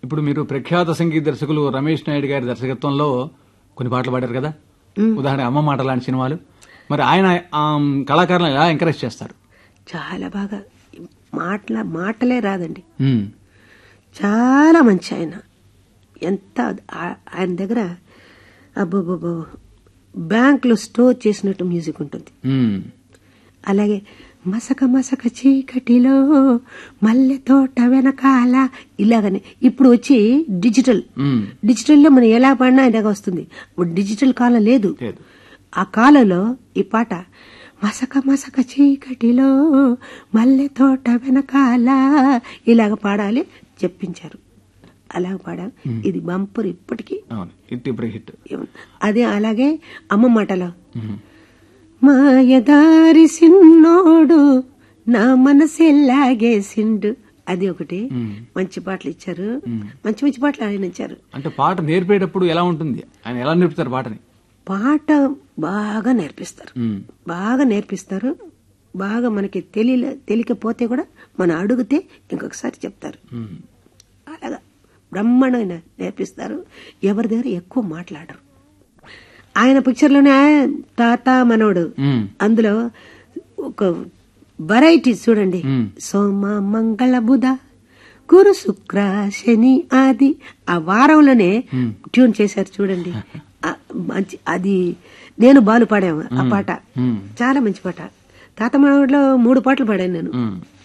ఇప్పుడు మీరు ప్రఖ్యాత సంగీత దర్శకులు రమేష్ నాయుడు గారి దర్శకత్వంలో కొన్ని పాటలు పాడారు కదా ఉదాహరణ అమ్మ మాట లాంటి సినిమాలు మరి ఆయన ఆ, కళాకారులను ఎలా ఎంకరేజ్ చేస్తారు చాలా బాగా మాటల మాటలే రాదండి ఉమ్, చాలా మంచి ఆయన ఎంత ఆ- ఆయన దగ్గర అబ్బోబ్బో బ్యాంక్లో స్టోర్ చేసినట్టు మ్యూజిక్ ఉంటుంది ఉమ్, అలాగే మసక మసక చీకటిలో మల్లె తోట వెనకాల ఇలాగనే ఇప్పుడు వచ్చి డిజిటల్ ఉమ్, డిజిటల్లో మనం ఎలా పాడినా ఇలాగ వస్తుంది ఇప్పుడు డిజిటల్ కాలం లేదు లేదు ఆ కాలంలో ఈ పాట మసక మసక చీకటిలో మల్లె తోట వెనకాల ఇలాగ పాడాలి చెప్పించారు అలాగ పాడాం ఇది బంపర్ ఇప్పటికీ అవును ఇట్ ఇప్పుడు హిట్ ఏమన్- అదే అలాగే అమ్మ మాటలో ఉమ్, మాయదారి సిన్నోడు నా మనసెల్లాగేసిండు అది ఒకటి మ్మ్. మంచి పాటలు ఇచ్చారు మంచి మంచి పాటలు ఆయన ఇచ్చారు అంటే పాట నేర్పేటప్పుడు ఎలా ఉంటుంది ఆయన ఎలా నేర్పుతారు పాటని పాట బాగా నేర్పిస్తారు ఉమ్, బాగా నేర్పిస్తారు బాగా మనకి తెలియ తెలియకపోతే కూడా మనం అడిగితే ఇంకొకసారి చెప్తారు ఉమ్, అలాగా బ్రహ్మాండమైన నేర్పిస్తారు ఎవరి దగ్గర ఎక్కువ మాట్లాడరు ఆయన పిక్చర్లోనే తాత మనోడు ఉమ్, అందులో ఒక వెరైటీ చూడండి మ్మ్. సోమ మంగళ బుధ గురు శుక్ర శని ఆది ఆ వారంలోనే మ్మ్. ట్యూన్ చేశారు చూడండి ఆ మంచి అది నేను బాలు పాడాము ఆ పాట మ్మ్. చాలా మంచి పాట తాత మనోడిలో మూడు పాటలు పాడాను నేను ఉమ్.